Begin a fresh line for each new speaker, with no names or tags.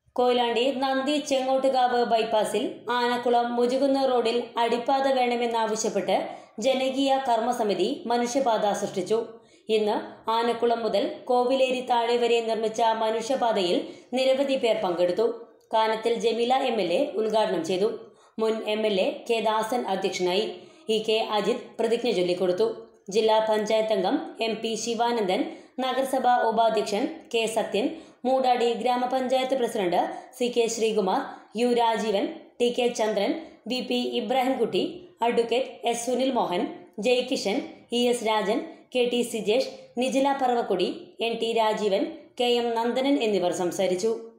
കൊയിലാണ്ടി നന്ദി ചെങ്ങോട്ടുകാവ് ബൈപ്പാസിൽ ആനക്കുളം മുജുകുന്ന് റോഡിൽ അടിപ്പാത വേണമെന്നാവശ്യപ്പെട്ട് ജനകീയ കർമ്മസമിതി മനുഷ്യപാത സൃഷ്ടിച്ചു ഇന്ന് ആനക്കുളം മുതൽ കോവിലേരി താഴെ വരെ നിർമ്മിച്ച മനുഷ്യപാതയിൽ നിരവധി പേർ പങ്കെടുത്തു Kanathil Jameela M L A ഉദ്ഘാടനം ചെയ്തു മുൻ M L A K Dasan അധ്യക്ഷനായി ഇ കെ അജിത് പ്രതിജ്ഞ ചൊല്ലിക്കൊടുത്തു ജില്ലാ പഞ്ചായത്ത് അംഗം എം പി ശിവാനന്ദൻ നഗരസഭാ ഉപാധ്യക്ഷൻ കെ സത്യൻ മൂടാടി ഗ്രാമപഞ്ചായത്ത് president C K Sreekumar U Rajeevan T K Chandran V P Ibrahimkutty advocate S Sunil Mohan Jayakishan E S Rajan K T Sijesh Nijila Paravakkudi N T Rajeevan K M Nandanan എന്നിവർ സംസാരിച്ചു